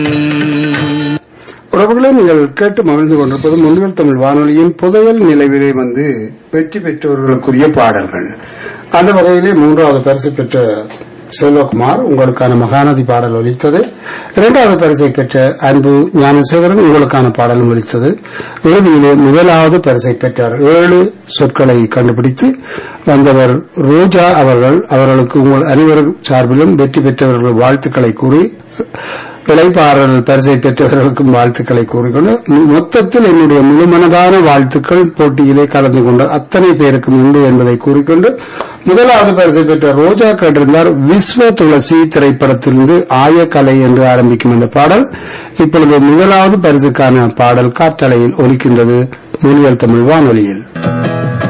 உறவுகளை நீங்கள் கேட்டு மகிழ்ந்து கொண்டிருப்பது முன்கள் தமிழ் வானொலியின் புதையல் நிலைவிலே வந்து வெற்றி பெற்றவர்களுக்குரிய பாடல்கள் அந்த வகையிலே மூன்றாவது பரிசு பெற்ற செல்வகுமார் உங்களுக்கான மகாநதி பாடல் ஒலித்தது இரண்டாவது பரிசை பெற்ற அன்பு ஞானசேகரன் உங்களுக்கான பாடலும் ஒலித்தது இறுதியிலே முதலாவது பரிசை பெற்றார் ஏழு சொற்களை கண்டுபிடித்து வந்தவர் ரோஜா அவர்கள் அவர்களுக்கு உங்கள் அனைவரும் சார்பிலும் வெற்றி பெற்றவர்கள் வாழ்த்துக்களை கூறி இளைப்பாறல் பரிசை பெற்றவர்களுக்கும் வாழ்த்துக்களை கூறிக்கொண்டு மொத்தத்தில் என்னுடைய முழுமனதான வாழ்த்துக்கள் போட்டியிலே கலந்து கொண்ட அத்தனை பேருக்கும் உண்டு என்பதை கூறிக்கொண்டு முதலாவது பரிசை பெற்ற ரோஜா கேட்டிருந்தார் விஸ்வ துளசி திரைப்படத்திலிருந்து ஆயக்கலை என்று ஆரம்பிக்கும் இந்த பாடல் இப்பொழுது முதலாவது பரிசுக்கான பாடல் காற்றலையில் ஒலிக்கின்றது மொழியல் தமிழ் வானொலியில்